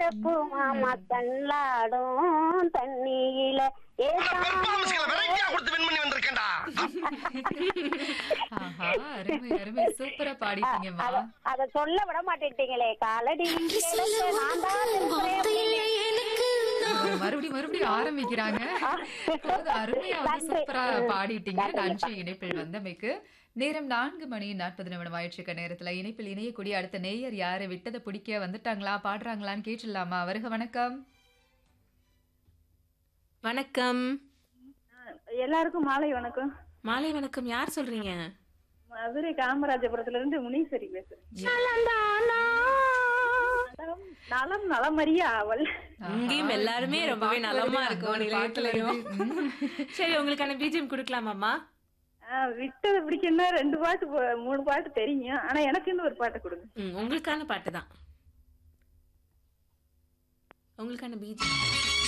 சிகப்பு மாமா தள்ளாடும் தண்ணியில பெர்ஃபார்மன்ஸ்களை வெரைட்டியா கொடுத்து வின் பண்ணி வந்திருக்கேன்டா ஆஹா அருமை அருமை சூப்பரா பாடிட்டீங்கம்மா அத அத சொல்ல விட மாட்டேன்ட்டீங்களே காலடி கிடக்க நான் தான் இருக்கிறேன். மறுபடியும் மறுபடியும் ஆரம்பிக்கிறாங்க அதாவது அருமையா வந்து நன்றி. சூப்பரா ம். பாடிட்டீங்க நன்றி. நன்றி இணைப்பில் வந்தமைக்கு நேரம் நான்கு மணி நாற்பது நிமிடம் ஆயிடுச்சுக்க நேரத்துல இணைப்பில் இணையக்கூடிய அடுத்த நேயர் யாரு விட்டதை பிடிக்க வந்துட்டாங்களா பாடுறாங்களான்னு கேட்டுடலாமா வருக வணக்கம் வணக்கம் எல்லாருக்கும் மாலை வணக்கம் மாலை வணக்கம் யார் சொல்றீங்க மதுரை காமராஜபுரத்துல இருந்து முனீஸ்வரி பேசுறேன் நலம், நலம் நலமறிய அவள் இங்கேயும் எல்லாருமே ரொம்பவே நலமா இருக்கும் ஒரு பாட்டுல நிலையத்திலையும் இருந்து. சரி உங்களுக்கான பிஜிஎம் கொடுக்கலாமாம்மா ஆஹ், விட்டது பிடிக்குன்னா ரெண்டு பாட்டு போ- மூணு பாட்டு தெரியும் ஆனா எனக்குன்னு ஒரு பாட்டு கொடுங்க ம், உங்களுக்கான பாட்டு தான் உங்களுக்கான பிஜிஎம்